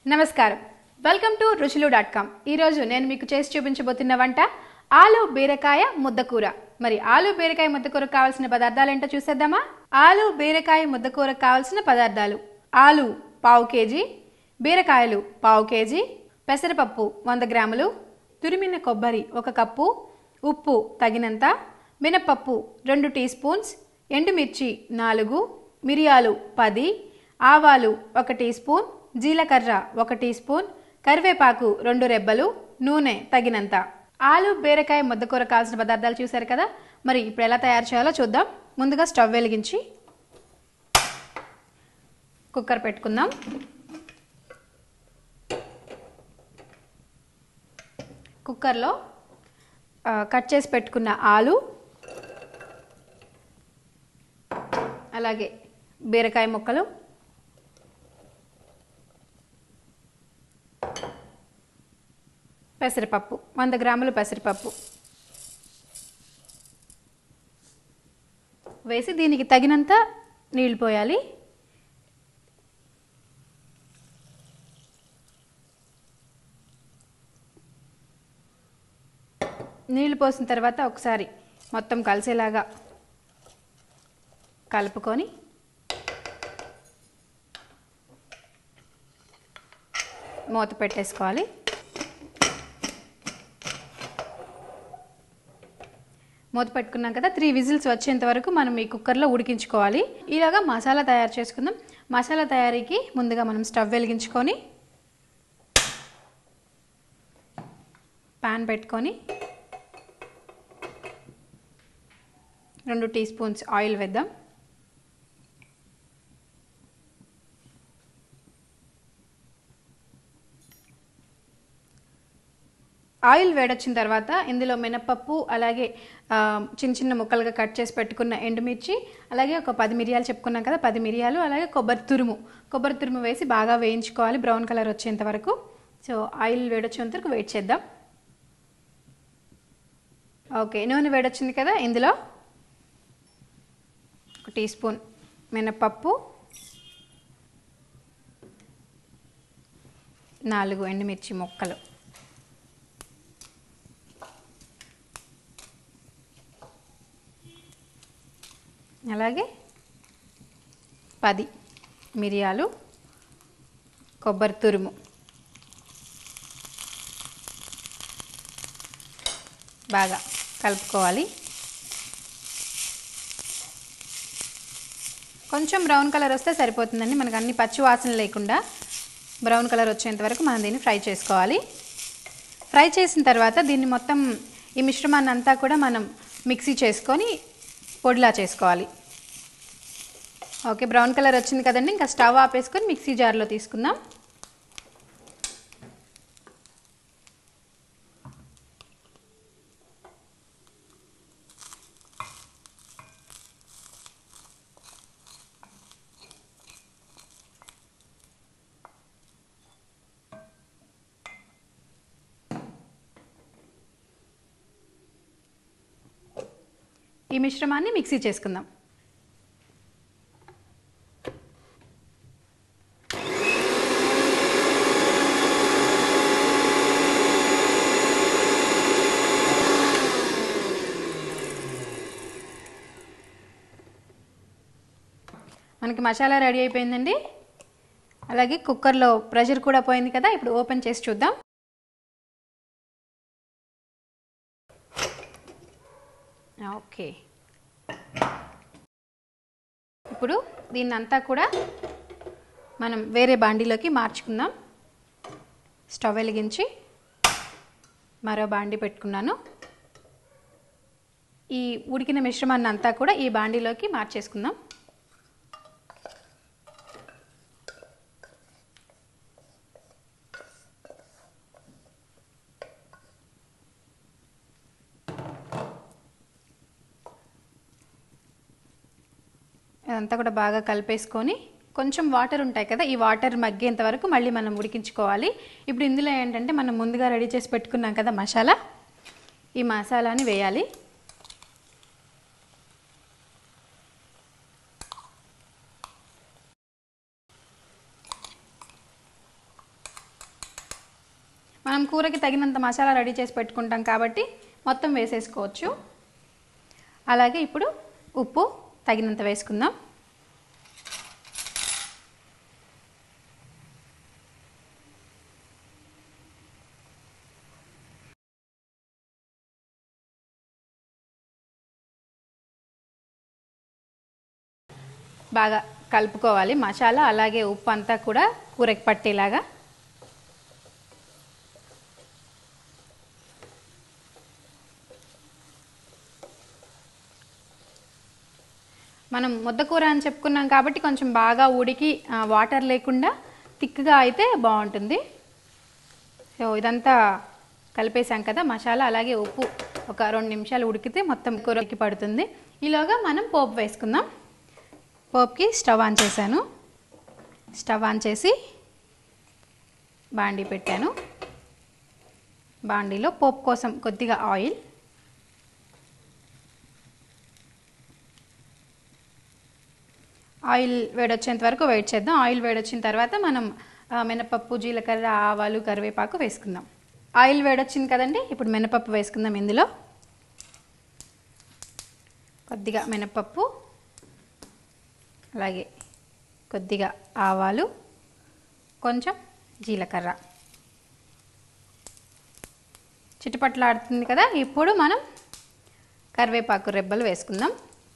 నమస్కారం welcome to Ruchulu dot com ఈరోజు నేను మీకు చేసి చూపించబోతున్న వంట ఆలు బీరకాయ ముద్దకూర మరి ఆలు బీరకాయ ముద్దకూర కావాల్సిన పదార్థాలు ఏంటో చూసేద్దామా ఆలు బీరకాయ ముద్దకూర కావాల్సిన పదార్థాలు ఆలు పావు కేజీ బీరకాయలు పావు కేజీ పెసరపప్పు వంద గ్రాములు తురిమిన కొబ్బరి ఒక కప్పు ఉప్పు తగినంత మినపప్పు రెండు టీ స్పూన్స్ ఎండుమిర్చి నాలుగు మిరియాలు పది ఆవాలు ఒక టీ స్పూన్ జీలకర్ర ఒక టీ స్పూన్ కరివేపాకు రెండు రెబ్బలు నూనె తగినంత ఆలు బీరకాయ ముద్దకూర కావాల్సిన పదార్థాలు చూశారు కదా మరి ఇప్పుడు ఎలా తయారు చేయాలో చూద్దాం ముందుగా స్టవ్ వెలిగించి కుక్కర్ పెట్టుకుందాం కుక్కర్లో ఆ, కట్ చేసి పెట్టుకున్న ఆలు అలాగే బీరకాయ ముక్కలు పెసరపప్పు వంద గ్రాములు పెసరపప్పు వేసి దీనికి తగినంత నీళ్ళు పోయాలి నీళ్ళు పోసిన తర్వాత ఒకసారి మొత్తం కలిసేలాగా కలుపుకొని మూత పెట్టేసుకోవాలి మూత పెట్టుకున్నాం కదా త్రీ విజిల్స్ వచ్చేంత వరకు మనం ఈ కుక్కర్లో ఉడికించుకోవాలి ఇలాగా మసాలా తయారు చేసుకుందాం మసాలా తయారీకి ముందుగా మనం స్టవ్ వెలిగించుకొని పాన్ పెట్టుకొని రెండు టీ స్పూన్స్ ఆయిల్ వేద్దాం ఆయిల్ వేడొచ్చిన తర్వాత ఇందులో మినపప్పు అలాగే ఆ, చిన్న చిన్న ముక్కలుగా కట్ చేసి పెట్టుకున్న ఎండుమిర్చి అలాగే ఒక పది మిరియాలు చెప్పుకున్నాం కదా పది మిరియాలు అలాగే కొబ్బరి తురుము కొబ్బరి తురుము వేసి బాగా వేయించుకోవాలి బ్రౌన్ కలర్ వచ్చేంత వరకు సో ఆయిల్ వేడొచ్చేంత వరకు వెయిట్ చేద్దాం ఓకే నూనె వేడొచ్చింది కదా ఇందులో ఒక టీ స్పూన్ మినపప్పు నాలుగు ఎండుమిర్చి ముక్కలు అలాగే పది మిరియాలు కొబ్బరి తురుము బాగా కలుపుకోవాలి కొంచెం బ్రౌన్ కలర్ వస్తే సరిపోతుందండి మనకు అన్ని పచ్చి వాసన లేకుండా బ్రౌన్ కలర్ వచ్చేంత వరకు మనం దీన్ని ఫ్రై చేసుకోవాలి ఫ్రై చేసిన తర్వాత దీన్ని మొత్తం ఈ మిశ్రమాన్ని అంతా కూడా మనం మిక్సీ చేసుకొని పొడిలా చేసుకోవాలి ఓకే బ్రౌన్ కలర్ వచ్చింది కదండి ఇంకా స్టవ్ ఆపేసుకొని మిక్సీ జార్లో తీసుకుందాం ఈ మిశ్రమాన్ని మిక్సీ చేసుకుందాం మనకి మసాలా రెడీ అయిపోయిందండి అలాగే కుక్కర్లో ప్రెషర్ కూడా పోయింది కదా ఇప్పుడు ఓపెన్ చేసి చూద్దాం ఓకే ఇప్పుడు దీన్నంతా కూడా మనం వేరే బాండీలోకి మార్చుకుందాం స్టవ్ వెలిగించి మరో బాండీ పెట్టుకున్నాను ఈ ఉడికిన మిశ్రమాన్ని అంతా కూడా ఈ బాండీలోకి మార్చేసుకుందాం ఇదంతా కూడా బాగా కలిపేసుకొని కొంచెం వాటర్ ఉంటాయి కదా ఈ వాటర్ మగ్గేంత వరకు మళ్ళీ మనం ఉడికించుకోవాలి ఇప్పుడు ఇందులో ఏంటంటే మనం ముందుగా రెడీ చేసి పెట్టుకున్నాం కదా మసాలా ఈ మసాలాని వేయాలి మనం కూరకి తగినంత మసాలా రెడీ చేసి పెట్టుకుంటాం కాబట్టి మొత్తం వేసేసుకోవచ్చు అలాగే ఇప్పుడు ఉప్పు తగినంత వేసుకుందాం బాగా కలుపుకోవాలి మసాలా అలాగే ఉప్పు అంతా కూడా కూరకి పట్టేలాగా మనం ముద్దకూర అని చెప్పుకున్నాం కాబట్టి కొంచెం బాగా ఉడికి ఆ, వాటర్ లేకుండా థిక్గా అయితే బాగుంటుంది సో ఇదంతా కలిపేసాం కదా మసాలా అలాగే ఉప్పు ఒక రెండు నిమిషాలు ఉడికితే మొత్తం కూరకి పడుతుంది ఈలోగా మనం పోపు వేసుకుందాం పోపుకి స్టవ్ ఆన్ చేశాను స్టవ్ ఆన్ చేసి బాండీ పెట్టాను బాండీలో పోపు కోసం కొద్దిగా ఆయిల్ ఆయిల్ వేడొచ్చేంత వరకు వెయిట్ చేద్దాం ఆయిల్ వేడొచ్చిన తర్వాత మనం ఆ, మినపప్పు జీలకర్ర ఆవాలు కరివేపాకు వేసుకుందాం ఆయిల్ వేడొచ్చింది కదండి ఇప్పుడు మినపప్పు వేసుకుందాం ఇందులో కొద్దిగా మినపప్పు అలాగే కొద్దిగా ఆవాలు కొంచెం జీలకర్ర చిటపట్లాడుతుంది కదా ఇప్పుడు మనం కరివేపాకు రెబ్బలు వేసుకుందాం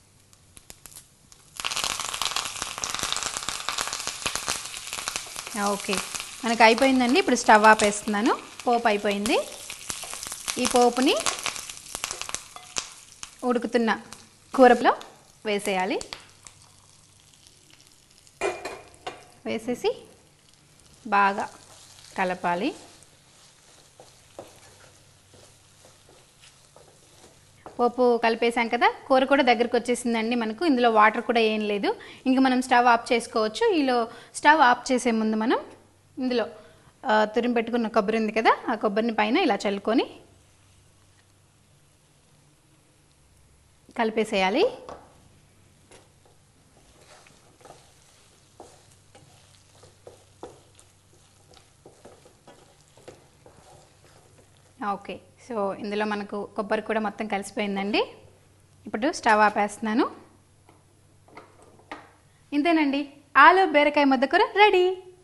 ఓకే మనకు అయిపోయిందండి ఇప్పుడు స్టవ్ ఆపేస్తున్నాను పోపు అయిపోయింది ఈ పోపుని ఉడుకుతున్న కూరలో వేసేయాలి వేసేసి బాగా కలపాలి పోపు కలిపేసాం కదా కూర కూడా దగ్గరకు వచ్చేసిందండి మనకు ఇందులో వాటర్ కూడా ఏం లేదు ఇంక మనం స్టవ్ ఆఫ్ చేసుకోవచ్చు ఈలో స్టవ్ ఆఫ్ చేసే ముందు మనం ఇందులో ఆ, తురిమి పెట్టుకున్న కొబ్బరి ఉంది కదా ఆ కొబ్బరిని పైన ఇలా చల్లుకొని కలిపేసేయాలి ఓకే సో ఇందులో మనకు కొబ్బరి కూడా మొత్తం కలిసిపోయిందండి ఇప్పుడు స్టవ్ ఆపేస్తున్నాను ఇంతేనండి ఆలు బీరకాయ ముద్దకూర రెడీ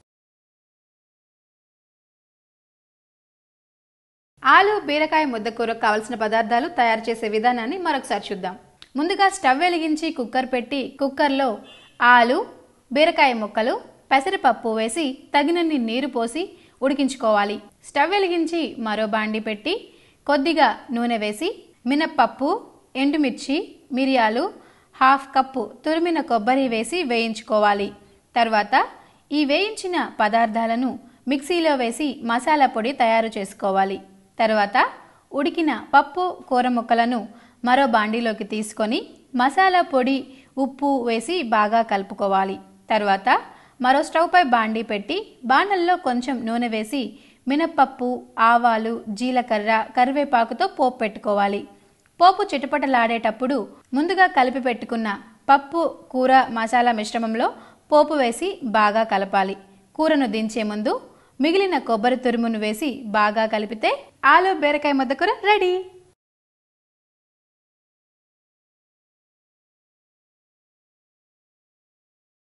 ఆలు బీరకాయ ముద్దకూరకు కావలసిన పదార్థాలు తయారు చేసే విధానాన్ని మరొకసారి చూద్దాం ముందుగా స్టవ్ వెలిగించి కుక్కర్ పెట్టి కుక్కర్లో ఆలు బీరకాయ ముక్కలు పెసరపప్పు వేసి తగినన్ని నీరు పోసి ఉడికించుకోవాలి స్టవ్ వెలిగించి మరో బాండి పెట్టి కొద్దిగా నూనె వేసి మినప్పప్పు ఎండుమిర్చి మిరియాలు హాఫ్ కప్పు తురిమిన కొబ్బరి వేసి వేయించుకోవాలి తర్వాత ఈ వేయించిన పదార్థాలను మిక్సీలో వేసి మసాలా పొడి తయారు చేసుకోవాలి తర్వాత ఉడికిన పప్పు కూర ముక్కలను మరో బాండీలోకి తీసుకొని మసాలా పొడి ఉప్పు వేసి బాగా కలుపుకోవాలి తర్వాత మరో స్టవ్పై బాండీ పెట్టి బాణల్లో కొంచెం నూనె వేసి మినప్పప్పు ఆవాలు జీలకర్ర కరివేపాకుతో పోపు పెట్టుకోవాలి పోపు చిటపటలాడేటప్పుడు ముందుగా కలిపి పెట్టుకున్న పప్పు కూర మసాలా మిశ్రమంలో పోపు వేసి బాగా కలపాలి కూరను దించే ముందు మిగిలిన కొబ్బరి తురుమును వేసి బాగా కలిపితే ఆలు బీరకాయ ముద్దకూర రెడీ